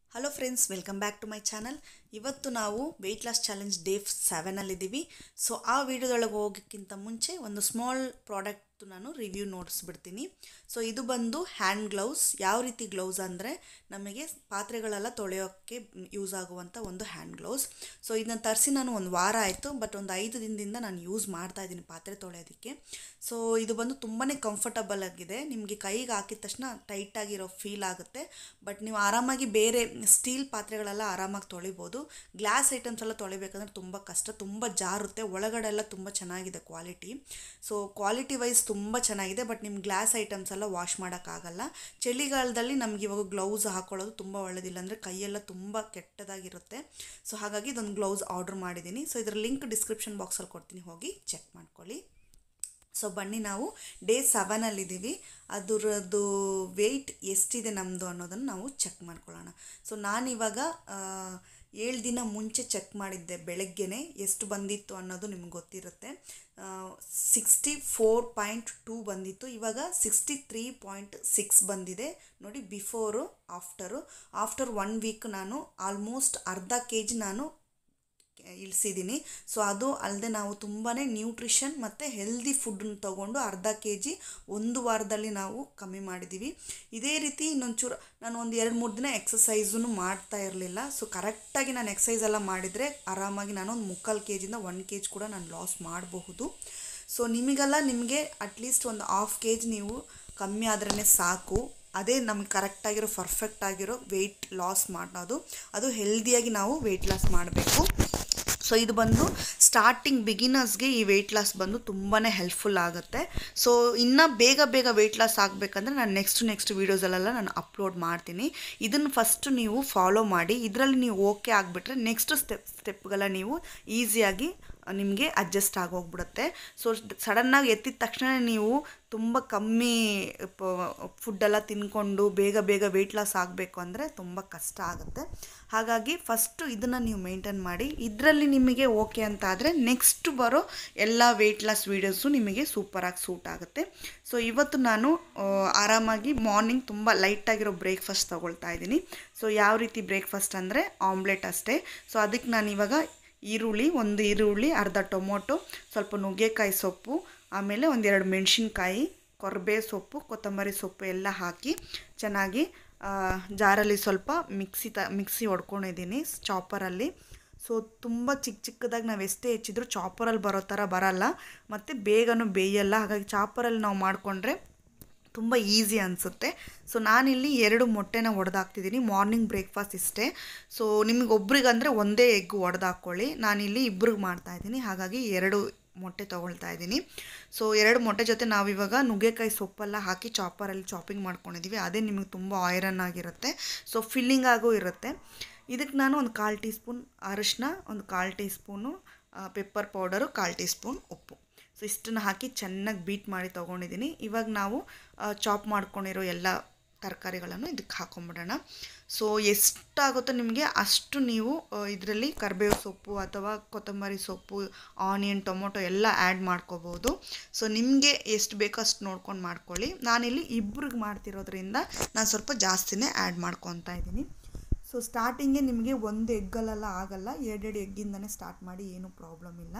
hello friends welcome back to my channel ಇವತ್ತು ನಾವು weight loss challenge day ಸೆವೆನಲ್ಲಿದ್ದೀವಿ so ಆ ವಿಡಿಯೋದೊಳಗೆ ಹೋಗೋಕ್ಕಿಂತ ಮುಂಚೆ ಒಂದು ಸ್ಮಾಲ್ ಪ್ರಾಡಕ್ಟ್ ನಾನು ರಿವ್ಯೂ ನೋಡಿಸ್ಬಿಡ್ತೀನಿ ಸೊ ಇದು ಬಂದು ಹ್ಯಾಂಡ್ ಗ್ಲೌಸ್ ಯಾವ ರೀತಿ ಗ್ಲೌಸ್ ಅಂದರೆ ನಮಗೆ ಪಾತ್ರೆಗಳೆಲ್ಲ ತೊಳೆಯೋಕ್ಕೆ ಯೂಸ್ ಆಗುವಂಥ ಒಂದು ಹ್ಯಾಂಡ್ ಗ್ಲೌಸ್ ಸೊ ಇದನ್ನ ತರಿಸಿ ನಾನು ಒಂದು ವಾರ ಆಯಿತು ಬಟ್ ಒಂದು ಐದು ದಿನದಿಂದ ನಾನು ಯೂಸ್ ಮಾಡ್ತಾ ಇದ್ದೀನಿ ಪಾತ್ರೆ ತೊಳೆಯೋದಕ್ಕೆ ಸೊ ಇದು ಬಂದು ತುಂಬಾ ಕಂಫರ್ಟಬಲ್ ಆಗಿದೆ ನಿಮಗೆ ಕೈಗೆ ಹಾಕಿದ ತಕ್ಷಣ ಟೈಟಾಗಿರೋ ಫೀಲ್ ಆಗುತ್ತೆ ಬಟ್ ನೀವು ಆರಾಮಾಗಿ ಬೇರೆ ಸ್ಟೀಲ್ ಪಾತ್ರೆಗಳೆಲ್ಲ ಆರಾಮಾಗಿ ತೊಳಿಬೋದು ಗ್ಲಾಸ್ ಐಟಮ್ಸ್ ಎಲ್ಲ ತೊಳಿಬೇಕಂದ್ರೆ ತುಂಬ ಕಷ್ಟ ತುಂಬ ಜಾರುತ್ತೆ ಒಳಗಡೆ ಎಲ್ಲ ತುಂಬ ಚೆನ್ನಾಗಿದೆ ಕ್ವಾಲಿಟಿ ಸೊ ಕ್ವಾಲಿಟಿ ವೈಸ್ ತುಂಬ ಚೆನ್ನಾಗಿದೆ ಬಟ್ ನಿಮ್ಮ ಗ್ಲಾಸ್ ಐಟಮ್ಸ್ ಎಲ್ಲ ವಾಶ್ ಮಾಡೋಕ್ಕಾಗಲ್ಲ ಚಳಿಗಾಲದಲ್ಲಿ ನಮ್ಗೆ ಇವಾಗ ಗ್ಲೌಸ್ ಹಾಕೊಳ್ಳೋದು ತುಂಬ ಒಳ್ಳೆಯದಿಲ್ಲ ಅಂದರೆ ಕೈಯೆಲ್ಲ ತುಂಬ ಕೆಟ್ಟದಾಗಿರುತ್ತೆ ಸೊ ಹಾಗಾಗಿ ಇದೊಂದು ಗ್ಲೌಸ್ ಆರ್ಡ್ರ್ ಮಾಡಿದ್ದೀನಿ ಸೊ ಇದರ ಲಿಂಕ್ ಡಿಸ್ಕ್ರಿಪ್ಷನ್ ಬಾಕ್ಸಲ್ಲಿ ಕೊಡ್ತೀನಿ ಹೋಗಿ ಚೆಕ್ ಮಾಡ್ಕೊಳ್ಳಿ ಸೊ ಬನ್ನಿ ನಾವು ಡೇ ಸೆವೆನಲ್ಲಿದ್ದೀವಿ ಅದರದ್ದು ವೆಯ್ಟ್ ಎಷ್ಟಿದೆ ನಮ್ಮದು ಅನ್ನೋದನ್ನು ನಾವು ಚೆಕ್ ಮಾಡ್ಕೊಳ್ಳೋಣ ಸೊ ನಾನಿವಾಗ ಏಳು ದಿನ ಮುಂಚೆ ಚೆಕ್ ಮಾಡಿದ್ದೆ ಬೆಳಗ್ಗೆನೆ ಎಷ್ಟು ಬಂದಿತ್ತು ಅನ್ನೋದು ನಿಮ್ಗೆ ಗೊತ್ತಿರುತ್ತೆ ಸಿಕ್ಸ್ಟಿ ಫೋರ್ ಪಾಯಿಂಟ್ ಟೂ ಬಂದಿತ್ತು ಇವಾಗ ಸಿಕ್ಸ್ಟಿ ತ್ರೀ ಪಾಯಿಂಟ್ ಸಿಕ್ಸ್ ಬಂದಿದೆ ನೋಡಿ before after after one week ನಾನು ಆಲ್ಮೋಸ್ಟ್ ಅರ್ಧ ಕೆ ಜಿ ನಾನು ಇಳಿಸಿದ್ದೀನಿ ಸೊ ಅದು ಅಲ್ಲದೆ ನಾವು ತುಂಬಾ ನ್ಯೂಟ್ರಿಷನ್ ಮತ್ತು ಹೆಲ್ದಿ ಫುಡ್ಡನ್ನ ತೊಗೊಂಡು ಅರ್ಧ ಕೆ ಜಿ ಒಂದು ವಾರದಲ್ಲಿ ನಾವು ಕಮ್ಮಿ ಮಾಡಿದ್ದೀವಿ ಇದೇ ರೀತಿ ಇನ್ನೊಂಚೂರು ನಾನು ಒಂದು ಎರಡು ಮೂರು ದಿನ ಎಕ್ಸಸೈಸೂ ಮಾಡ್ತಾ ಇರಲಿಲ್ಲ ಸೊ ಕರೆಕ್ಟಾಗಿ ನಾನು ಎಕ್ಸಸೈಸ್ ಎಲ್ಲ ಮಾಡಿದರೆ ಆರಾಮಾಗಿ ನಾನು ಒಂದು ಮುಕ್ಕಾಲು ಕೆ ಜಿಂದ ಒನ್ ಕೆ ಜಿ ಕೂಡ ನಾನು ಲಾಸ್ ಮಾಡಬಹುದು ಸೊ ನಿಮಗೆಲ್ಲ ನಿಮಗೆ ಅಟ್ಲೀಸ್ಟ್ ಒಂದು ಹಾಫ್ ಕೆ ಜಿ ನೀವು ಕಮ್ಮಿ ಆದ್ರೇ ಸಾಕು ಅದೇ ನಮ್ಗೆ ಕರೆಕ್ಟಾಗಿರೋ ಪರ್ಫೆಕ್ಟ್ ಆಗಿರೋ ವೆಯ್ಟ್ ಲಾಸ್ ಮಾಡೋದು ಅದು ಹೆಲ್ದಿಯಾಗಿ ನಾವು ವೆಯ್ಟ್ ಲಾಸ್ ಮಾಡಬೇಕು ಸೊ ಇದು ಬಂದು ಸ್ಟಾರ್ಟಿಂಗ್ ಬಿಗಿನರ್ಸ್ಗೆ ಈ ವೆಯ್ಟ್ ಲಾಸ್ ಬಂದು ತುಂಬಾ ಹೆಲ್ಪ್ಫುಲ್ ಆಗುತ್ತೆ ಸೊ ಇನ್ನೂ ಬೇಗ ಬೇಗ ವೆಯ್ಟ್ ಲಾಸ್ ಆಗಬೇಕಂದ್ರೆ ನಾನು ನೆಕ್ಸ್ಟ್ ನೆಕ್ಸ್ಟ್ ವೀಡಿಯೋಸಲ್ಲೆಲ್ಲ ನಾನು ಅಪ್ಲೋಡ್ ಮಾಡ್ತೀನಿ ಇದನ್ನು ಫಸ್ಟು ನೀವು ಫಾಲೋ ಮಾಡಿ ಇದರಲ್ಲಿ ನೀವು ಓಕೆ ಆಗಿಬಿಟ್ರೆ ನೆಕ್ಸ್ಟ್ ಸ್ಟೆಪ್ ಸ್ಟೆಪ್ಗೆಲ್ಲ ನೀವು ಈಸಿಯಾಗಿ ನಿಮಗೆ ಅಡ್ಜಸ್ಟ್ ಆಗೋಗ್ಬಿಡುತ್ತೆ ಸೊ ಸಡನ್ನಾಗಿ ಎತ್ತಿದ ತಕ್ಷಣ ನೀವು ತುಂಬ ಕಮ್ಮಿ ಫುಡ್ಡೆಲ್ಲ ತಿನ್ಕೊಂಡು ಬೇಗ ಬೇಗ ವೆಯ್ಟ್ ಲಾಸ್ ಆಗಬೇಕು ಅಂದರೆ ತುಂಬ ಕಷ್ಟ ಆಗುತ್ತೆ ಹಾಗಾಗಿ ಫಸ್ಟು ಇದನ್ನು ನೀವು ಮೇಂಟೈನ್ ಮಾಡಿ ಇದರಲ್ಲಿ ನಿಮಗೆ ಓಕೆ ಅಂತ ಆದರೆ ನೆಕ್ಸ್ಟ್ ಬರೋ ಎಲ್ಲ ವೆಯ್ಟ್ ಲಾಸ್ ವೀಡಿಯೋಸು ನಿಮಗೆ ಸೂಪರಾಗಿ ಸೂಟ್ ಆಗುತ್ತೆ ಸೊ ಇವತ್ತು ನಾನು ಆರಾಮಾಗಿ ಮಾರ್ನಿಂಗ್ ತುಂಬ ಲೈಟಾಗಿರೋ ಬ್ರೇಕ್ಫಾಸ್ಟ್ ತೊಗೊಳ್ತಾ ಇದ್ದೀನಿ ಸೊ ಯಾವ ರೀತಿ ಬ್ರೇಕ್ಫಾಸ್ಟ್ ಅಂದರೆ ಆಮ್ಲೆಟ್ ಅಷ್ಟೇ ಸೊ ಅದಕ್ಕೆ ನಾನು ಇವಾಗ ಈರುಳ್ಳಿ ಒಂದು ಈರುಳ್ಳಿ ಅರ್ಧ ಟೊಮೊಟೊ ಸ್ವಲ್ಪ ನುಗ್ಗೆಕಾಯಿ ಸೊಪ್ಪು ಆಮೇಲೆ ಒಂದೆರಡು ಮೆಣಸಿನ್ಕಾಯಿ ಕೊರ್ಬೆ ಸೊಪ್ಪು ಕೊತ್ತಂಬರಿ ಸೊಪ್ಪು ಎಲ್ಲ ಹಾಕಿ ಚೆನ್ನಾಗಿ ಜಾರಲ್ಲಿ ಸ್ವಲ್ಪ ಮಿಕ್ಸಿ ತ ಮಿಕ್ಸಿ ಹೊಡ್ಕೊಂಡಿದ್ದೀನಿ ಚಾಪರಲ್ಲಿ ಸೊ ತುಂಬ ಚಿಕ್ಕ ಚಿಕ್ಕದಾಗಿ ನಾವು ಎಷ್ಟೇ ಹೆಚ್ಚಿದ್ರು ಚಾಪರಲ್ಲಿ ಬರೋ ಥರ ಬರಲ್ಲ ಮತ್ತು ಬೇಗನೂ ಬೇಯಲ್ಲ ಹಾಗಾಗಿ ಚಾಪರಲ್ಲಿ ನಾವು ಮಾಡಿಕೊಂಡ್ರೆ ತುಂಬ ಈಸಿ ಅನಿಸುತ್ತೆ ಸೊ ನಾನಿಲ್ಲಿ ಎರಡು ಮೊಟ್ಟೆನ ಒಡೆದಾಕ್ತಿದ್ದೀನಿ ಮಾರ್ನಿಂಗ್ ಬ್ರೇಕ್ಫಾಸ್ಟ್ ಇಷ್ಟೇ ಸೊ ನಿಮಗೆ ಒಬ್ರಿಗಂದರೆ ಒಂದೇ ಎಗ್ ಒಡೆದಾಕ್ಕೊಳ್ಳಿ ನಾನಿಲ್ಲಿ ಇಬ್ರಿಗೆ ಮಾಡ್ತಾಯಿದ್ದೀನಿ ಹಾಗಾಗಿ ಎರಡು ಮೊಟ್ಟೆ ತೊಗೊಳ್ತಾ ಇದ್ದೀನಿ ಸೊ ಎರಡು ಮೊಟ್ಟೆ ಜೊತೆ ನಾವಿವಾಗ ನುಗ್ಗೆಕಾಯಿ ಸೊಪ್ಪೆಲ್ಲ ಹಾಕಿ ಚಾಪರಲ್ಲಿ ಚಾಪಿಂಗ್ ಮಾಡ್ಕೊಂಡಿದ್ದೀವಿ ಅದೇ ನಿಮಗೆ ತುಂಬ ಆಯ್ರನ್ ಆಗಿರುತ್ತೆ ಸೊ ಫಿಲ್ಲಿಂಗ್ ಆಗೂ ಇರುತ್ತೆ ಇದಕ್ಕೆ ನಾನು ಒಂದು ಕಾಲು ಟೀ ಸ್ಪೂನ್ ಅರಿಶಿನ ಒಂದು ಕಾಲು ಟೀ ಸ್ಪೂನು ಪೆಪ್ಪರ್ ಪೌಡರು ಕಾಲು ಟೀ ಸ್ಪೂನ್ ಉಪ್ಪು ಸೊ ಇಷ್ಟನ್ನು ಹಾಕಿ ಚೆನ್ನಾಗಿ ಬೀಟ್ ಮಾಡಿ ತೊಗೊಂಡಿದ್ದೀನಿ ಇವಾಗ ನಾವು ಚಾಪ್ ಮಾಡ್ಕೊಂಡಿರೋ ಎಲ್ಲ ತರಕಾರಿಗಳನ್ನು ಇದಕ್ಕೆ ಹಾಕೊಂಬಿಡೋಣ ಸೊ ಎಷ್ಟಾಗುತ್ತೋ ನಿಮಗೆ ಅಷ್ಟು ನೀವು ಇದರಲ್ಲಿ ಕರಿಬೇವು ಸೊಪ್ಪು ಅಥವಾ ಕೊತ್ತಂಬರಿ ಸೊಪ್ಪು ಆನಿಯನ್ ಟೊಮೊಟೊ ಎಲ್ಲ ಆ್ಯಡ್ ಮಾಡ್ಕೋಬೋದು ಸೊ ನಿಮಗೆ ಎಷ್ಟು ಬೇಕೋ ಅಷ್ಟು ನೋಡ್ಕೊಂಡು ಮಾಡ್ಕೊಳ್ಳಿ ನಾನಿಲ್ಲಿ ಇಬ್ರಿಗೆ ಮಾಡ್ತಿರೋದ್ರಿಂದ ನಾನು ಸ್ವಲ್ಪ ಜಾಸ್ತಿನೇ ಆ್ಯಡ್ ಮಾಡ್ಕೊತಾ ಇದ್ದೀನಿ ಸೊ ಸ್ಟಾರ್ಟಿಂಗೇ ನಿಮಗೆ ಒಂದು ಎಗ್ಗಲ್ಲೆಲ್ಲ ಆಗಲ್ಲ ಎರಡೆರಡು ಎಗ್ಗಿಂದನೇ ಸ್ಟಾರ್ಟ್ ಮಾಡಿ ಏನೂ ಪ್ರಾಬ್ಲಮ್ ಇಲ್ಲ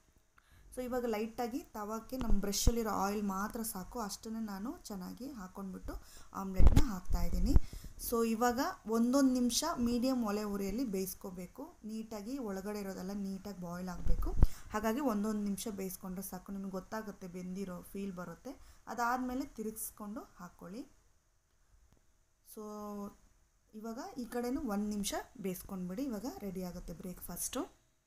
ಸೊ ಇವಾಗ ಲೈಟಾಗಿ ತವಕ್ಕೆ ನಮ್ಮ ಬ್ರಷಲ್ಲಿರೋ ಆಯಿಲ್ ಮಾತ್ರ ಸಾಕು ಅಷ್ಟನ್ನು ನಾನು ಚೆನ್ನಾಗಿ ಹಾಕ್ಕೊಂಡ್ಬಿಟ್ಟು ಆಮ್ಲೆಟ್ನ ಹಾಕ್ತಾಯಿದ್ದೀನಿ ಸೊ ಇವಾಗ ಒಂದೊಂದು ನಿಮಿಷ ಮೀಡಿಯಮ್ ಒಲೆ ಉರಿಯಲ್ಲಿ ಬೇಯಿಸ್ಕೋಬೇಕು ನೀಟಾಗಿ ಒಳಗಡೆ ಇರೋದೆಲ್ಲ ನೀಟಾಗಿ ಬಾಯ್ಲ್ ಆಗಬೇಕು ಹಾಗಾಗಿ ಒಂದೊಂದು ನಿಮಿಷ ಬೇಯಿಸ್ಕೊಂಡ್ರೆ ಸಾಕು ನಿಮಗೆ ಗೊತ್ತಾಗುತ್ತೆ ಬೆಂದಿರೋ ಫೀಲ್ ಬರುತ್ತೆ ಅದಾದಮೇಲೆ ತಿರುಗಿಸ್ಕೊಂಡು ಹಾಕ್ಕೊಳ್ಳಿ ಸೊ ಇವಾಗ ಈ ಕಡೆನೂ ಒಂದು ನಿಮಿಷ ಬೇಯಿಸ್ಕೊಂಡ್ಬಿಡಿ ಇವಾಗ ರೆಡಿ ಆಗುತ್ತೆ ಬ್ರೇಕ್ಫಾಸ್ಟು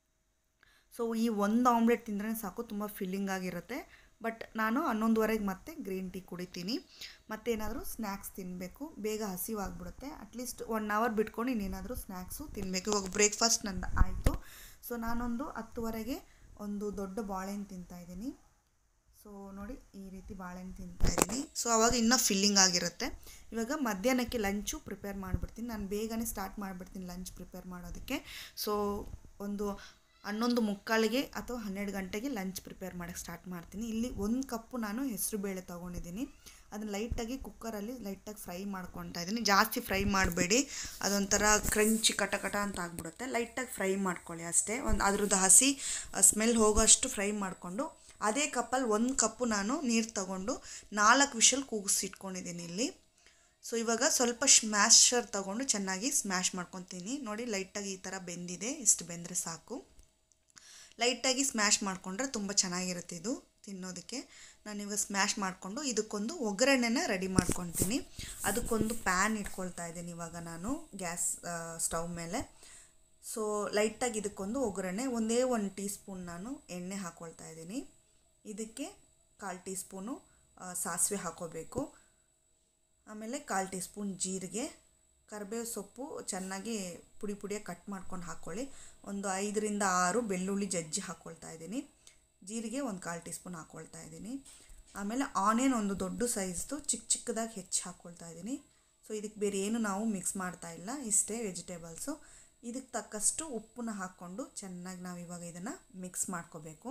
ಸೊ ಈ ಒಂದು ಆಮ್ಲೆಟ್ ತಿಂದರೆ ಸಾಕು ತುಂಬ ಫಿಲ್ಲಿಂಗ್ ಆಗಿರುತ್ತೆ ಬಟ್ ನಾನು ಹನ್ನೊಂದುವರೆಗೆ ಮತ್ತೆ ಗ್ರೀನ್ ಟೀ ಕುಡಿತೀನಿ ಮತ್ತೇನಾದರೂ ಸ್ನ್ಯಾಕ್ಸ್ ತಿನ್ನಬೇಕು ಬೇಗ ಹಸಿವಾಗ್ಬಿಡುತ್ತೆ ಅಟ್ಲೀಸ್ಟ್ ಒನ್ ಅವರ್ ಬಿಟ್ಕೊಂಡು ಇನ್ನೇನಾದರೂ ಸ್ನ್ಯಾಕ್ಸು ತಿನ್ನಬೇಕು ಇವಾಗ ಬ್ರೇಕ್ಫಾಸ್ಟ್ ನಂದು ಆಯಿತು ಸೊ ನಾನೊಂದು ಹತ್ತುವರೆಗೆ ಒಂದು ದೊಡ್ಡ ಬಾಳೆಹಣ್ಣು ತಿಂತಾಯಿದ್ದೀನಿ ಸೊ ನೋಡಿ ಈ ರೀತಿ ಬಾಳೆಹಣ್ಣು ತಿಂತಾಯಿದ್ದೀನಿ ಸೊ ಅವಾಗ ಇನ್ನೂ ಫಿಲ್ಲಿಂಗ್ ಆಗಿರುತ್ತೆ ಇವಾಗ ಮಧ್ಯಾಹ್ನಕ್ಕೆ ಲಂಚು ಪ್ರಿಪೇರ್ ಮಾಡಿಬಿಡ್ತೀನಿ ನಾನು ಬೇಗನೆ ಸ್ಟಾರ್ಟ್ ಮಾಡಿಬಿಡ್ತೀನಿ ಲಂಚ್ ಪ್ರಿಪೇರ್ ಮಾಡೋದಕ್ಕೆ ಸೊ ಒಂದು ಹನ್ನೊಂದು ಮುಕ್ಕಾಲಿಗೆ ಅಥವಾ ಹನ್ನೆರಡು ಗಂಟೆಗೆ ಲಂಚ್ ಪ್ರಿಪೇರ್ ಮಾಡೋಕ್ಕೆ ಸ್ಟಾರ್ಟ್ ಮಾಡ್ತೀನಿ ಇಲ್ಲಿ ಒಂದು ಕಪ್ಪು ನಾನು ಹೆಸರು ಬೇಳೆ ತೊಗೊಂಡಿದ್ದೀನಿ ಅದನ್ನು ಲೈಟಾಗಿ ಕುಕ್ಕರಲ್ಲಿ ಲೈಟಾಗಿ ಫ್ರೈ ಮಾಡ್ಕೊತಾ ಇದ್ದೀನಿ ಜಾಸ್ತಿ ಫ್ರೈ ಮಾಡಬೇಡಿ ಅದೊಂಥರ ಕ್ರಂಚಿ ಕಟ ಕಟ ಅಂತ ಆಗ್ಬಿಡುತ್ತೆ ಲೈಟಾಗಿ ಫ್ರೈ ಮಾಡ್ಕೊಳ್ಳಿ ಅಷ್ಟೇ ಒಂದು ಅದ್ರದ್ದು ಹಸಿ ಸ್ಮೆಲ್ ಹೋಗೋಷ್ಟು ಫ್ರೈ ಮಾಡಿಕೊಂಡು ಅದೇ ಕಪ್ಪಲ್ಲಿ ಒಂದು ಕಪ್ಪು ನಾನು ನೀರು ತಗೊಂಡು ನಾಲ್ಕು ವಿಷಲ್ ಕೂಗಿಸಿಟ್ಕೊಂಡಿದ್ದೀನಿ ಇಲ್ಲಿ ಸೊ ಇವಾಗ ಸ್ವಲ್ಪ ಸ್ಮ್ಯಾಶರ್ ತಗೊಂಡು ಚೆನ್ನಾಗಿ ಸ್ಮ್ಯಾಶ್ ಮಾಡ್ಕೊತೀನಿ ನೋಡಿ ಲೈಟಾಗಿ ಈ ಥರ ಬೆಂದಿದೆ ಇಷ್ಟು ಬೆಂದರೆ ಸಾಕು ಲೈಟಾಗಿ ಸ್ಮ್ಯಾಶ್ ಮಾಡಿಕೊಂಡ್ರೆ ತುಂಬ ಚೆನ್ನಾಗಿರುತ್ತೆ ಇದು ತಿನ್ನೋದಕ್ಕೆ ನಾನಿವಾಗ ಸ್ಮ್ಯಾಶ್ ಮಾಡಿಕೊಂಡು ಇದಕ್ಕೊಂದು ಒಗ್ಗರಣೆನ ರೆಡಿ ಮಾಡ್ಕೊತೀನಿ ಅದಕ್ಕೊಂದು ಪ್ಯಾನ್ ಇಟ್ಕೊಳ್ತಾ ಇದ್ದೀನಿ ಇವಾಗ ನಾನು ಗ್ಯಾಸ್ ಸ್ಟವ್ ಮೇಲೆ ಸೊ ಲೈಟಾಗಿ ಇದಕ್ಕೊಂದು ಒಗ್ಗರಣೆ ಒಂದೇ ಒಂದು ಟೀ ಸ್ಪೂನ್ ನಾನು ಎಣ್ಣೆ ಹಾಕ್ಕೊಳ್ತಾ ಇದ್ದೀನಿ ಇದಕ್ಕೆ ಕಾಲು ಟೀ ಸ್ಪೂನು ಸಾಸಿವೆ ಹಾಕೋಬೇಕು ಆಮೇಲೆ ಕಾಲು ಟೀ ಸ್ಪೂನ್ ಜೀರಿಗೆ ಕರಿಬೇವು ಸೊಪ್ಪು ಚೆನ್ನಾಗಿ ಪುಡಿ ಪುಡಿಯಾಗಿ ಕಟ್ ಮಾಡ್ಕೊಂಡು ಹಾಕ್ಕೊಳ್ಳಿ ಒಂದು ಐದರಿಂದ ಆರು ಬೆಳ್ಳುಳ್ಳಿ ಜಜ್ಜಿ ಹಾಕ್ಕೊಳ್ತಾ ಇದ್ದೀನಿ ಜೀರಿಗೆ ಒಂದು ಕಾಲು ಟೀ ಸ್ಪೂನ್ ಹಾಕ್ಕೊಳ್ತಾ ಇದ್ದೀನಿ ಆಮೇಲೆ ಆನಿಯನ್ ಒಂದು ದೊಡ್ಡ ಸೈಜ್ದು ಚಿಕ್ಕ ಚಿಕ್ಕದಾಗಿ ಹೆಚ್ಚು ಹಾಕ್ಕೊಳ್ತಾ ಇದ್ದೀನಿ ಸೊ ಇದಕ್ಕೆ ಬೇರೆ ಏನು ನಾವು ಮಿಕ್ಸ್ ಮಾಡ್ತಾ ಇಲ್ಲ ಇಷ್ಟೇ ವೆಜಿಟೇಬಲ್ಸು ಇದಕ್ಕೆ ತಕ್ಕಷ್ಟು ಉಪ್ಪನ್ನ ಹಾಕ್ಕೊಂಡು ಚೆನ್ನಾಗಿ ನಾವು ಇವಾಗ ಇದನ್ನು ಮಿಕ್ಸ್ ಮಾಡ್ಕೋಬೇಕು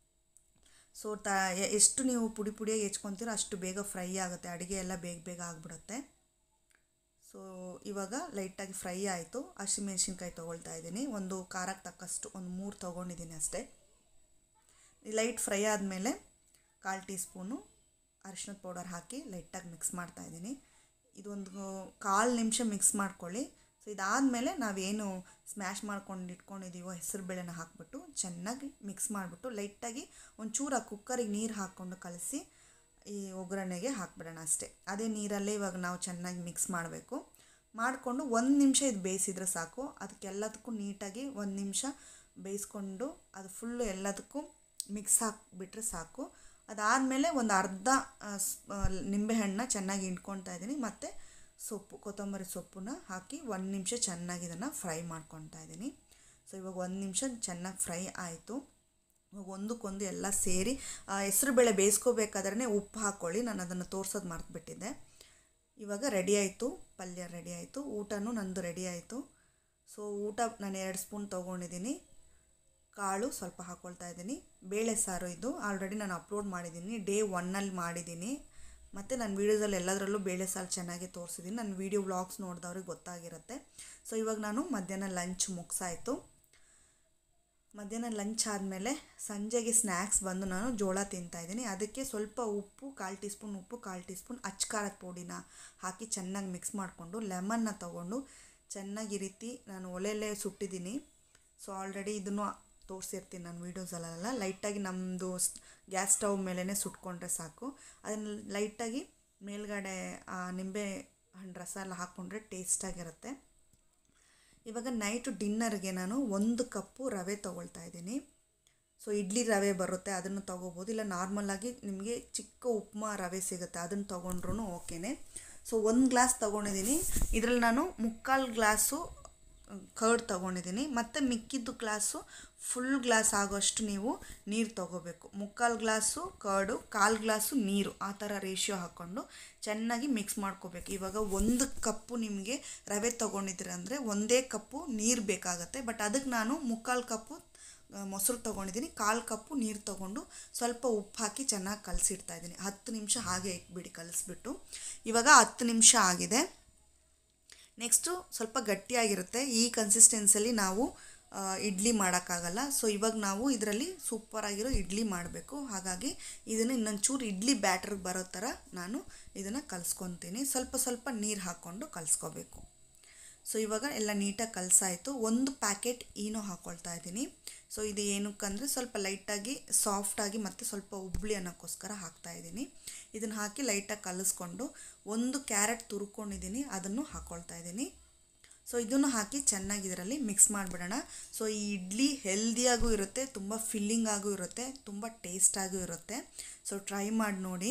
ಸೊ ತ ಎಷ್ಟು ನೀವು ಪುಡಿ ಪುಡಿಯಾಗಿ ಹೆಚ್ಕೊತೀರೋ ಅಷ್ಟು ಬೇಗ ಫ್ರೈ ಆಗುತ್ತೆ ಅಡುಗೆ ಎಲ್ಲ ಬೇಗ ಬೇಗ ಆಗಿಬಿಡುತ್ತೆ ಸೊ ಇವಾಗ ಲೈಟಾಗಿ ಫ್ರೈ ಆಯಿತು ಹಸಿಮೆಣ್ಸಿನ್ಕಾಯಿ ತೊಗೊಳ್ತಾ ಇದ್ದೀನಿ ಒಂದು ಖಾರಕ್ಕೆ ತಕ್ಕಷ್ಟು ಒಂದು ಮೂರು ತೊಗೊಂಡಿದ್ದೀನಿ ಅಷ್ಟೇ ಲೈಟ್ ಫ್ರೈ ಆದಮೇಲೆ ಕಾಲು ಟೀ ಸ್ಪೂನು ಅರಿಶಿನದ ಪೌಡರ್ ಹಾಕಿ ಲೈಟಾಗಿ ಮಿಕ್ಸ್ ಮಾಡ್ತಾಯಿದ್ದೀನಿ ಇದೊಂದು ಕಾಲು ನಿಮಿಷ ಮಿಕ್ಸ್ ಮಾಡ್ಕೊಳ್ಳಿ ಸೊ ಇದಾದಮೇಲೆ ನಾವೇನು ಸ್ಮ್ಯಾಶ್ ಮಾಡ್ಕೊಂಡು ಇಟ್ಕೊಂಡಿದ್ದೀವೋ ಹೆಸರು ಬೇಳೆನ ಹಾಕ್ಬಿಟ್ಟು ಚೆನ್ನಾಗಿ ಮಿಕ್ಸ್ ಮಾಡಿಬಿಟ್ಟು ಲೈಟಾಗಿ ಒಂಚೂರು ಆ ಕುಕ್ಕರಿಗೆ ನೀರು ಹಾಕ್ಕೊಂಡು ಕಲಸಿ ಈ ಒಗ್ಗರಣೆಗೆ ಹಾಕ್ಬಿಡೋಣ ಅಷ್ಟೇ ಅದೇ ನೀರಲ್ಲೇ ಇವಾಗ ನಾವು ಚೆನ್ನಾಗಿ ಮಿಕ್ಸ್ ಮಾಡಬೇಕು ಮಾಡಿಕೊಂಡು ಒಂದು ನಿಮಿಷ ಇದು ಬೇಯಿಸಿದ್ರೆ ಸಾಕು ಅದಕ್ಕೆಲ್ಲದಕ್ಕೂ ನೀಟಾಗಿ ಒಂದು ನಿಮಿಷ ಬೇಯಿಸ್ಕೊಂಡು ಅದು ಫುಲ್ಲು ಎಲ್ಲದಕ್ಕೂ ಮಿಕ್ಸ್ ಹಾಕಿಬಿಟ್ರೆ ಸಾಕು ಅದಾದಮೇಲೆ ಒಂದು ಅರ್ಧ ನಿಂಬೆಹಣ್ಣನ್ನ ಚೆನ್ನಾಗಿ ಹಿಂಡ್ಕೊಳ್ತಾ ಇದ್ದೀನಿ ಮತ್ತು ಸೊಪ್ಪು ಕೊತ್ತಂಬರಿ ಸೊಪ್ಪನ್ನ ಹಾಕಿ ಒಂದು ನಿಮಿಷ ಚೆನ್ನಾಗಿ ಇದನ್ನು ಫ್ರೈ ಮಾಡ್ಕೊತಾ ಇದ್ದೀನಿ ಸೊ ಇವಾಗ ಒಂದು ನಿಮಿಷ ಚೆನ್ನಾಗಿ ಫ್ರೈ ಆಯಿತು ಇವಾಗ ಒಂದಕ್ಕೊಂದು ಎಲ್ಲ ಸೇರಿ ಹೆಸರು ಬೇಳೆ ಬೇಯಿಸ್ಕೋಬೇಕಾದ್ರೆ ಉಪ್ಪು ಹಾಕ್ಕೊಳ್ಳಿ ನಾನು ಅದನ್ನು ತೋರ್ಸೋದು ಮರ್ತುಬಿಟ್ಟಿದ್ದೆ ಇವಾಗ ರೆಡಿ ಆಯಿತು ಪಲ್ಯ ರೆಡಿ ಆಯಿತು ಊಟನೂ ನಂದು ರೆಡಿ ಆಯಿತು ಸೊ ಊಟ ನಾನು ಎರಡು ಸ್ಪೂನ್ ತೊಗೊಂಡಿದ್ದೀನಿ ಕಾಳು ಸ್ವಲ್ಪ ಹಾಕ್ಕೊಳ್ತಾ ಇದ್ದೀನಿ ಬೇಳೆ ಸಾರು ಇದು ಆಲ್ರೆಡಿ ನಾನು ಅಪ್ಲೋಡ್ ಮಾಡಿದ್ದೀನಿ ಡೇ ಒನ್ನಲ್ಲಿ ಮಾಡಿದ್ದೀನಿ ಮತ್ತು ನನ್ನ ವೀಡಿಯೋಸಲ್ಲಿ ಎಲ್ಲದರಲ್ಲೂ ಬೇಳೆ ಸಾರು ಚೆನ್ನಾಗಿ ತೋರಿಸಿದ್ದೀನಿ ನನ್ನ ವೀಡಿಯೋ ವ್ಲಾಗ್ಸ್ ನೋಡಿದವ್ರಿಗೆ ಗೊತ್ತಾಗಿರುತ್ತೆ ಸೊ ಇವಾಗ ನಾನು ಮಧ್ಯಾಹ್ನ ಲಂಚ್ ಮುಗಿಸಾಯಿತು ಮಧ್ಯಾಹ್ನ ಲಂಚ್ ಆದಮೇಲೆ ಸಂಜೆಗೆ ಸ್ನ್ಯಾಕ್ಸ್ ಬಂದು ನಾನು ಜೋಳ ತಿಂತಾಯಿದ್ದೀನಿ ಅದಕ್ಕೆ ಸ್ವಲ್ಪ ಉಪ್ಪು ಕಾಲು ಟೀ ಸ್ಪೂನ್ ಉಪ್ಪು ಕಾಲು ಟೀ ಸ್ಪೂನ್ ಅಚ್ಕಾರದ ಪುಡಿನ ಹಾಕಿ ಚೆನ್ನಾಗಿ ಮಿಕ್ಸ್ ಮಾಡಿಕೊಂಡು ಲೆಮನ್ನ ತೊಗೊಂಡು ಚೆನ್ನಾಗಿ ಈ ರೀತಿ ನಾನು ಒಲೆಯಲ್ಲೇ ಸುಟ್ಟಿದ್ದೀನಿ ಸೊ ಆಲ್ರೆಡಿ ಇದನ್ನು ತೋರಿಸಿರ್ತೀನಿ ನಾನು ವೀಡಿಯೋಸಲ್ಲೆಲ್ಲ ಲೈಟಾಗಿ ನಮ್ಮದು ಗ್ಯಾಸ್ ಸ್ಟವ್ ಮೇಲೇ ಸುಟ್ಕೊಂಡ್ರೆ ಸಾಕು ಅದನ್ನು ಲೈಟಾಗಿ ಮೇಲ್ಗಡೆ ಆ ನಿಂಬೆ ಹಣ್ಣು ರಸ ಎಲ್ಲ ಹಾಕ್ಕೊಂಡ್ರೆ ಟೇಸ್ಟಾಗಿರುತ್ತೆ ಇವಾಗ ನೈಟು ಡಿನ್ನರ್ಗೆ ನಾನು ಒಂದು ಕಪ್ಪು ರವೆ ತೊಗೊಳ್ತಾ ಇದ್ದೀನಿ ಸೊ ಇಡ್ಲಿ ರವೆ ಬರುತ್ತೆ ಅದನ್ನು ತೊಗೋಬೋದು ಇಲ್ಲ ನಾರ್ಮಲಾಗಿ ನಿಮಗೆ ಚಿಕ್ಕ ಉಪ್ಮಾ ರವೆ ಸಿಗುತ್ತೆ ಅದನ್ನು ತೊಗೊಂಡ್ರೂ ಓಕೆನೆ ಸೊ ಒಂದು ಗ್ಲಾಸ್ ತೊಗೊಂಡಿದ್ದೀನಿ ಇದರಲ್ಲಿ ನಾನು ಮುಕ್ಕಾಲು ಗ್ಲಾಸು ಕರ್ಡ್ ತೊಗೊಂಡಿದ್ದೀನಿ ಮತ್ತು ಮಿಕ್ಕಿದ್ದು ಗ್ಲಾಸು ಫುಲ್ ಗ್ಲಾಸ್ ಆಗೋಷ್ಟು ನೀವು ನೀರು ತೊಗೋಬೇಕು ಮುಕ್ಕಾಲು ಗ್ಲಾಸು ಕರ್ಡು ಕಾಲು ಗ್ಲಾಸು ನೀರು ಆ ಥರ ರೇಷಿಯೋ ಹಾಕ್ಕೊಂಡು ಚೆನ್ನಾಗಿ ಮಿಕ್ಸ್ ಮಾಡ್ಕೋಬೇಕು ಇವಾಗ ಒಂದು ಕಪ್ಪು ನಿಮಗೆ ರವೆ ತೊಗೊಂಡಿದ್ದೀರ ಅಂದರೆ ಒಂದೇ ಕಪ್ಪು ನೀರು ಬೇಕಾಗತ್ತೆ ಬಟ್ ಅದಕ್ಕೆ ನಾನು ಮುಕ್ಕಾಲು ಕಪ್ಪು ಮೊಸರು ತೊಗೊಂಡಿದ್ದೀನಿ ಕಾಲು ಕಪ್ಪು ನೀರು ತೊಗೊಂಡು ಸ್ವಲ್ಪ ಉಪ್ಪು ಹಾಕಿ ಚೆನ್ನಾಗಿ ಕಲಸಿಡ್ತಾ ಇದ್ದೀನಿ ಹತ್ತು ನಿಮಿಷ ಹಾಗೆ ಇಟ್ಬಿಡಿ ಕಲಿಸ್ಬಿಟ್ಟು ಇವಾಗ ಹತ್ತು ನಿಮಿಷ ಆಗಿದೆ ನೆಕ್ಸ್ಟು ಸ್ವಲ್ಪ ಗಟ್ಟಿಯಾಗಿರುತ್ತೆ ಈ ಕನ್ಸಿಸ್ಟೆನ್ಸಲ್ಲಿ ನಾವು ಇಡ್ಲಿ ಮಾಡೋಕ್ಕಾಗಲ್ಲ ಸೊ ಇವಾಗ ನಾವು ಇದರಲ್ಲಿ ಸೂಪರಾಗಿರೋ ಇಡ್ಲಿ ಮಾಡಬೇಕು ಹಾಗಾಗಿ ಇದನ್ನು ಇನ್ನೊಂದು ಚೂರು ಇಡ್ಲಿ ಬ್ಯಾಟ್ರಿಗೆ ಬರೋ ಥರ ನಾನು ಇದನ್ನು ಕಲಿಸ್ಕೊತೀನಿ ಸ್ವಲ್ಪ ಸ್ವಲ್ಪ ನೀರು ಹಾಕ್ಕೊಂಡು ಕಲಿಸ್ಕೋಬೇಕು ಸೊ ಇವಾಗ ಎಲ್ಲ ನೀಟಾಗಿ ಕಲಸಾಯಿತು ಒಂದು ಪ್ಯಾಕೆಟ್ ಈನೋ ಹಾಕ್ಕೊಳ್ತಾ ಇದ್ದೀನಿ ಸೊ ಇದು ಏನಕ್ಕಂದರೆ ಸ್ವಲ್ಪ ಲೈಟಾಗಿ ಸಾಫ್ಟಾಗಿ ಮತ್ತು ಸ್ವಲ್ಪ ಉಬ್ಳಿ ಅನ್ನೋಕ್ಕೋಸ್ಕರ ಹಾಕ್ತಾಯಿದ್ದೀನಿ ಇದನ್ನು ಹಾಕಿ ಲೈಟಾಗಿ ಕಲಿಸ್ಕೊಂಡು ಒಂದು ಕ್ಯಾರೆಟ್ ತುರ್ಕೊಂಡಿದ್ದೀನಿ ಅದನ್ನು ಹಾಕ್ಕೊಳ್ತಾ ಇದ್ದೀನಿ ಸೊ ಇದನ್ನು ಹಾಕಿ ಚೆನ್ನಾಗಿ ಇದರಲ್ಲಿ ಮಿಕ್ಸ್ ಮಾಡಿಬಿಡೋಣ ಸೊ ಈ ಇಡ್ಲಿ ಹೆಲ್ದಿಯಾಗೂ ಇರುತ್ತೆ ತುಂಬ ಫಿಲ್ಲಿಂಗಾಗೂ ಇರುತ್ತೆ ತುಂಬ ಟೇಸ್ಟಾಗೂ ಇರುತ್ತೆ ಸೊ ಟ್ರೈ ಮಾಡಿ ನೋಡಿ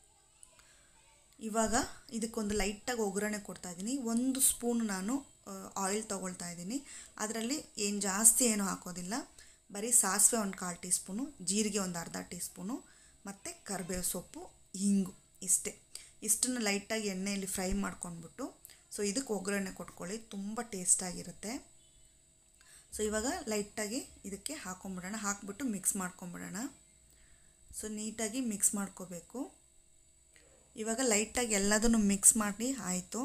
ಇವಾಗ ಇದಕ್ಕೊಂದು ಲೈಟಾಗಿ ಒಗ್ಗರಣೆ ಕೊಡ್ತಾ ಇದ್ದೀನಿ ಒಂದು ಸ್ಪೂನ್ ನಾನು ಆಯಿಲ್ ತೊಗೊಳ್ತಾ ಇದ್ದೀನಿ ಅದರಲ್ಲಿ ಏನು ಜಾಸ್ತಿ ಏನೂ ಹಾಕೋದಿಲ್ಲ ಬರೀ ಸಾಸಿವೆ ಒಂದು ಕಾಲು ಟೀ ಸ್ಪೂನು ಜೀರಿಗೆ ಒಂದು ಅರ್ಧ ಟೀ ಸ್ಪೂನು ಮತ್ತು ಕರಿಬೇವು ಸೊಪ್ಪು ಹಿಂಗು ಇಷ್ಟೇ ಇಷ್ಟನ್ನು ಲೈಟಾಗಿ ಎಣ್ಣೆಯಲ್ಲಿ ಫ್ರೈ ಮಾಡ್ಕೊಂಡ್ಬಿಟ್ಟು ಸೊ ಇದಕ್ಕೆ ಒಗ್ಗರಣೆ ಕೊಟ್ಕೊಳ್ಳಿ ತುಂಬ ಟೇಸ್ಟಾಗಿರುತ್ತೆ ಸೊ ಇವಾಗ ಲೈಟಾಗಿ ಇದಕ್ಕೆ ಹಾಕೊಂಬಿಡೋಣ ಹಾಕ್ಬಿಟ್ಟು ಮಿಕ್ಸ್ ಮಾಡ್ಕೊಂಬಿಡೋಣ ಸೊ ನೀಟಾಗಿ ಮಿಕ್ಸ್ ಮಾಡ್ಕೋಬೇಕು ಇವಾಗ ಲೈಟಾಗಿ ಎಲ್ಲದನ್ನು ಮಿಕ್ಸ್ ಮಾಡಿ ಆಯಿತು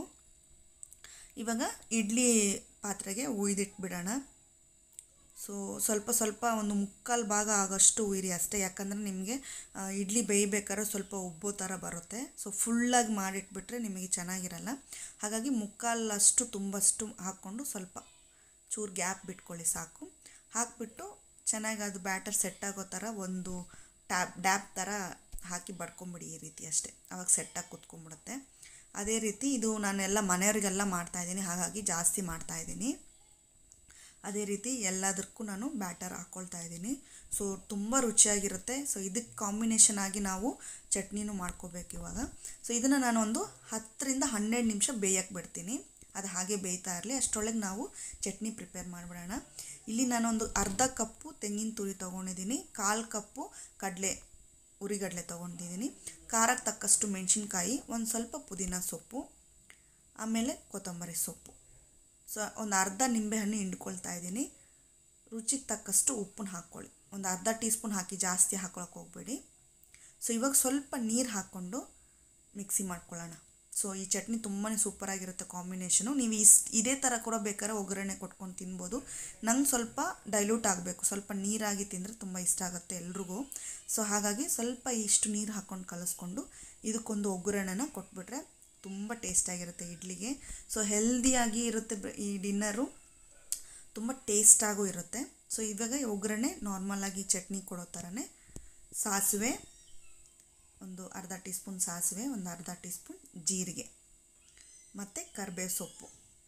ಇವಾಗ ಇಡ್ಲಿ ಪಾತ್ರೆಗೆ ಉಯ್ದಿಟ್ಬಿಡೋಣ ಸೊ ಸ್ವಲ್ಪ ಸ್ವಲ್ಪ ಒಂದು ಮುಕ್ಕಾಲು ಭಾಗ ಆಗೋಷ್ಟು ಉಯ್ರಿ ಅಷ್ಟೇ ಯಾಕಂದರೆ ನಿಮಗೆ ಆ, ಇಡ್ಲಿ ಬೇಯಬೇಕಾದ್ರೆ ಸ್ವಲ್ಪ ಉಬ್ಬೋ ಥರ ಬರುತ್ತೆ ಸೊ ಫುಲ್ಲಾಗಿ ಮಾಡಿಟ್ಬಿಟ್ರೆ ನಿಮಗೆ ಚೆನ್ನಾಗಿರಲ್ಲ ಹಾಗಾಗಿ ಮುಕ್ಕಾಲಷ್ಟು ತುಂಬಷ್ಟು ಹಾಕ್ಕೊಂಡು ಸ್ವಲ್ಪ ಚೂರು ಗ್ಯಾಪ್ ಬಿಟ್ಕೊಳ್ಳಿ ಸಾಕು ಹಾಕ್ಬಿಟ್ಟು ಚೆನ್ನಾಗಿ ಅದು ಬ್ಯಾಟರ್ ಸೆಟ್ ಆಗೋ ಥರ ಒಂದು ಟ್ಯಾಪ್ ಡ್ಯಾಪ್ ಥರ ಹಾಕಿ ಬಡ್ಕೊಂಬಿಡಿ ಈ ರೀತಿ ಅಷ್ಟೇ ಅವಾಗ ಸೆಟ್ಟಾಗಿ ಕುತ್ಕೊಂಡ್ಬಿಡುತ್ತೆ ಅದೇ ರೀತಿ ಇದು ನಾನೆಲ್ಲ ಮನೆಯವ್ರಿಗೆಲ್ಲ ಮಾಡ್ತಾಯಿದ್ದೀನಿ ಹಾಗಾಗಿ ಜಾಸ್ತಿ ಮಾಡ್ತಾಯಿದ್ದೀನಿ ಅದೇ ರೀತಿ ಎಲ್ಲದಕ್ಕೂ ನಾನು ಬ್ಯಾಟರ್ ಹಾಕ್ಕೊಳ್ತಾ ಇದ್ದೀನಿ ಸೊ ತುಂಬ ರುಚಿಯಾಗಿರುತ್ತೆ ಸೊ ಇದಕ್ಕೆ ಕಾಂಬಿನೇಷನ್ ಆಗಿ ನಾವು ಚಟ್ನಿನೂ ಮಾಡ್ಕೋಬೇಕು ಇವಾಗ ಸೊ ಇದನ್ನು ನಾನು ಒಂದು ಹತ್ತರಿಂದ ಹನ್ನೆರಡು ನಿಮಿಷ ಬೇಯಕ್ಕೆ ಬಿಡ್ತೀನಿ ಅದು ಹಾಗೆ ಬೇಯ್ತಾ ಇರಲಿ ಅಷ್ಟರೊಳಗೆ ನಾವು ಚಟ್ನಿ ಪ್ರಿಪೇರ್ ಮಾಡಿಬಿಡೋಣ ಇಲ್ಲಿ ನಾನೊಂದು ಅರ್ಧ ಕಪ್ಪು ತೆಂಗಿನ ತುರಿ ತೊಗೊಂಡಿದ್ದೀನಿ ಕಾಲು ಕಪ್ಪು ಕಡಲೆ ಉರಿಗಡಲೆ ತೊಗೊಂಡಿದ್ದೀನಿ ಖಾರಕ್ಕೆ ತಕ್ಕಷ್ಟು ಮೆಣಸಿನ್ಕಾಯಿ ಒಂದು ಸ್ವಲ್ಪ ಪುದೀನ ಸೊಪ್ಪು ಆಮೇಲೆ ಕೊತ್ತಂಬರಿ ಸೊಪ್ಪು ಸೊ ಒಂದು ಅರ್ಧ ನಿಂಬೆಹಣ್ಣು ಹಿಂಡ್ಕೊಳ್ತಾ ಇದ್ದೀನಿ ರುಚಿಗೆ ತಕ್ಕಷ್ಟು ಉಪ್ಪನ್ನ ಹಾಕ್ಕೊಳ್ಳಿ ಒಂದು ಅರ್ಧ ಟೀ ಸ್ಪೂನ್ ಹಾಕಿ ಜಾಸ್ತಿ ಹಾಕೊಳಕ್ಕೆ ಹೋಗಬೇಡಿ ಸೊ ಇವಾಗ ಸ್ವಲ್ಪ ನೀರು ಹಾಕ್ಕೊಂಡು ಮಿಕ್ಸಿ ಮಾಡ್ಕೊಳ್ಳೋಣ ಸೊ ಈ ಚಟ್ನಿ ತುಂಬಾ ಸೂಪರಾಗಿರುತ್ತೆ ಕಾಂಬಿನೇಷನು ನೀವು ಇಸ್ ಇದೇ ಥರ ಕೂಡ ಬೇಕಾದ್ರೆ ಒಗ್ಗರಣೆ ಕೊಟ್ಕೊಂಡು ತಿನ್ಬೋದು ನಂಗೆ ಸ್ವಲ್ಪ ಡೈಲ್ಯೂಟ್ ಆಗಬೇಕು ಸ್ವಲ್ಪ ನೀರಾಗಿ ತಿಂದರೆ ತುಂಬ ಇಷ್ಟ ಆಗುತ್ತೆ ಎಲ್ರಿಗೂ ಸೊ ಹಾಗಾಗಿ ಸ್ವಲ್ಪ ಇಷ್ಟು ನೀರು ಹಾಕ್ಕೊಂಡು ಕಲಿಸ್ಕೊಂಡು ಇದಕ್ಕೊಂದು ಒಗ್ಗರಣೆನ ಕೊಟ್ಬಿಟ್ರೆ ತುಂಬ ಟೇಸ್ಟಾಗಿರುತ್ತೆ ಇಡ್ಲಿಗೆ ಸೊ ಹೆಲ್ದಿಯಾಗಿ ಇರುತ್ತೆ ಬ- ಈ ಡಿನ್ನರು ತುಂಬ ಟೇಸ್ಟಾಗೂ ಇರುತ್ತೆ ಸೊ ಇವಾಗ ಒಗ್ಗರಣೆ ನಾರ್ಮಲಾಗಿ ಚಟ್ನಿ ಕೊಡೋ ಥರನೇ ಸಾಸಿವೆ ಒಂದು ಅರ್ಧ ಟೀ ಸ್ಪೂನ್ ಸಾಸಿವೆ ಒಂದು ಅರ್ಧ ಟೀ ಸ್ಪೂನ್ ಜೀರಿಗೆ ಮತ್ತು ಕರಿಬೇವು ಸೊಪ್ಪು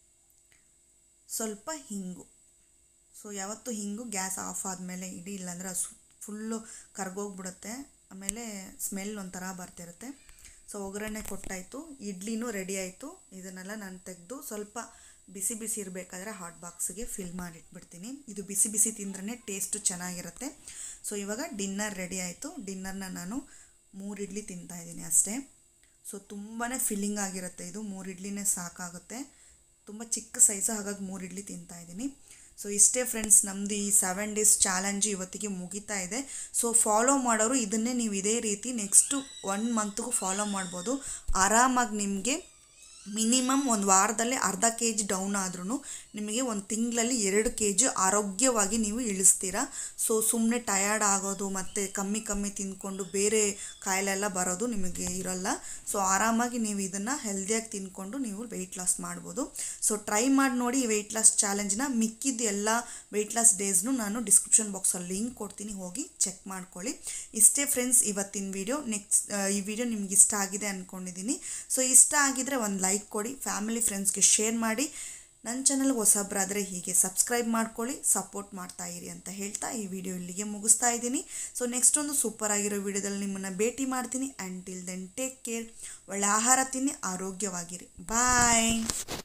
ಸ್ವಲ್ಪ ಹಿಂಗು ಸೊ ಯಾವತ್ತೂ ಹಿಂಗು ಗ್ಯಾಸ್ ಆಫ್ ಆದಮೇಲೆ ಇಡಿ ಇಲ್ಲಾಂದರೆ ಅದು ಫುಲ್ಲು ಕರ್ಗೋಗ್ಬಿಡುತ್ತೆ ಆಮೇಲೆ ಸ್ಮೆಲ್ ಒಂಥರ ಬರ್ತಿರುತ್ತೆ ಸೊ ಒಗ್ಗರಣೆ ಕೊಟ್ಟಾಯಿತು ಇಡ್ಲಿನೂ ರೆಡಿ ಆಯಿತು ಇದನ್ನೆಲ್ಲ ನಾನು ತೆಗೆದು ಸ್ವಲ್ಪ ಬಿಸಿ ಬಿಸಿ ಇರಬೇಕಾದ್ರೆ ಹಾಟ್ ಬಾಕ್ಸ್ಗೆ ಫಿಲ್ ಮಾಡಿಟ್ಬಿಡ್ತೀನಿ ಇದು ಬಿಸಿ ಬಿಸಿ ತಿಂದ್ರೇ ಟೇಸ್ಟು ಚೆನ್ನಾಗಿರುತ್ತೆ ಸೊ ಇವಾಗ ಡಿನ್ನರ್ ರೆಡಿ ಆಯಿತು ಡಿನ್ನರ್ನ ನಾನು ಮೂರು ಇಡ್ಲಿ ತಿಂತಾಯಿದ್ದೀನಿ ಅಷ್ಟೇ ಸೊ ತುಂಬಾ ಫಿಲ್ಲಿಂಗ್ ಆಗಿರುತ್ತೆ ಇದು ಮೂರು ಇಡ್ಲಿನೇ ಸಾಕಾಗುತ್ತೆ ತುಂಬ ಚಿಕ್ಕ ಸೈಜು ಹಾಗಾಗಿ ಮೂರು ಇಡ್ಲಿ ತಿಂತಾ ಇದ್ದೀನಿ ಸೊ ಇಷ್ಟೇ ಫ್ರೆಂಡ್ಸ್ ನಮ್ಮದು ಈ ಸೆವೆನ್ ಡೇಸ್ ಚಾಲೆಂಜ್ ಇವತ್ತಿಗೆ ಮುಗಿತಾ ಇದೆ ಸೊ ಫಾಲೋ ಮಾಡೋರು ಇದನ್ನೇ ನೀವು ಇದೇ ರೀತಿ ನೆಕ್ಸ್ಟು ಒನ್ ಮಂತ್ಗೂ ಫಾಲೋ ಮಾಡ್ಬೋದು ಆರಾಮಾಗಿ ನಿಮಗೆ ಮಿನಿಮಮ್ ಒಂದು ವಾರದಲ್ಲಿ ಅರ್ಧ ಕೆ ಜಿ ಡೌನ್ ಆದ್ರೂ ನಿಮಗೆ ಒಂದು ತಿಂಗಳಲ್ಲಿ ಎರಡು ಕೆ ಜಿ ಆರೋಗ್ಯವಾಗಿ ನೀವು ಇಳಿಸ್ತೀರಾ ಸೊ ಸುಮ್ಮನೆ ಟಯರ್ಡ್ ಆಗೋದು ಮತ್ತು ಕಮ್ಮಿ ಕಮ್ಮಿ ತಿಂದ್ಕೊಂಡು ಬೇರೆ ಕಾಯಿಲೆ ಎಲ್ಲ ಬರೋದು ನಿಮಗೆ ಇರೋಲ್ಲ ಸೊ ಆರಾಮಾಗಿ ನೀವು ಇದನ್ನು ಹೆಲ್ದಿಯಾಗಿ ತಿಂದ್ಕೊಂಡು ನೀವು ವೆಯ್ಟ್ ಲಾಸ್ ಮಾಡ್ಬೋದು ಸೊ ಟ್ರೈ ಮಾಡಿ ನೋಡಿ ಈ ವೆಯ್ಟ್ ಲಾಸ್ ಚಾಲೆಂಜ್ನ ಮಿಕ್ಕಿದ ಎಲ್ಲ ವೆಯ್ಟ್ ಲಾಸ್ ಡೇಸ್ನು ನಾನು ಡಿಸ್ಕ್ರಿಪ್ಷನ್ ಬಾಕ್ಸಲ್ಲಿ ಲಿಂಕ್ ಕೊಡ್ತೀನಿ ಹೋಗಿ ಚೆಕ್ ಮಾಡ್ಕೊಳ್ಳಿ ಇಷ್ಟೇ ಫ್ರೆಂಡ್ಸ್ ಇವತ್ತಿನ ವಿಡಿಯೋ ನೆಕ್ಸ್ಟ್ ಈ ವಿಡಿಯೋ ನಿಮ್ಗೆ ಇಷ್ಟ ಆಗಿದೆ ಅಂದ್ಕೊಂಡಿದ್ದೀನಿ ಸೊ ಇಷ್ಟ ಆಗಿದ್ರೆ ಒಂದು ಲೈಕ್ ಕೊಡಿ ಫ್ಯಾಮಿಲಿ ಫ್ರೆಂಡ್ಸ್ಗೆ ಶೇರ್ ಮಾಡಿ ನನ್ನ ಚಾನಲ್ಗೆ ಹೊಸಬ್ರಾದರೆ ಹೀಗೆ ಸಬ್ಸ್ಕ್ರೈಬ್ ಮಾಡ್ಕೊಳ್ಳಿ ಸಪೋರ್ಟ್ ಮಾಡ್ತಾ ಇರಿ ಅಂತ ಹೇಳ್ತಾ ಈ ವಿಡಿಯೋ ಇಲ್ಲಿಗೆ ಮುಗಿಸ್ತಾ ಇದ್ದೀನಿ ಸೊ ನೆಕ್ಸ್ಟ್ ಒಂದು ಸೂಪರ್ ಆಗಿರೋ ವಿಡಿಯೋದಲ್ಲಿ ನಿಮ್ಮನ್ನು ಭೇಟಿ ಮಾಡ್ತೀನಿ and till then take care ಒಳ್ಳೆ ಆಹಾರ ತಿನ್ನಿ ಆರೋಗ್ಯವಾಗಿರಿ ಬಾಯ್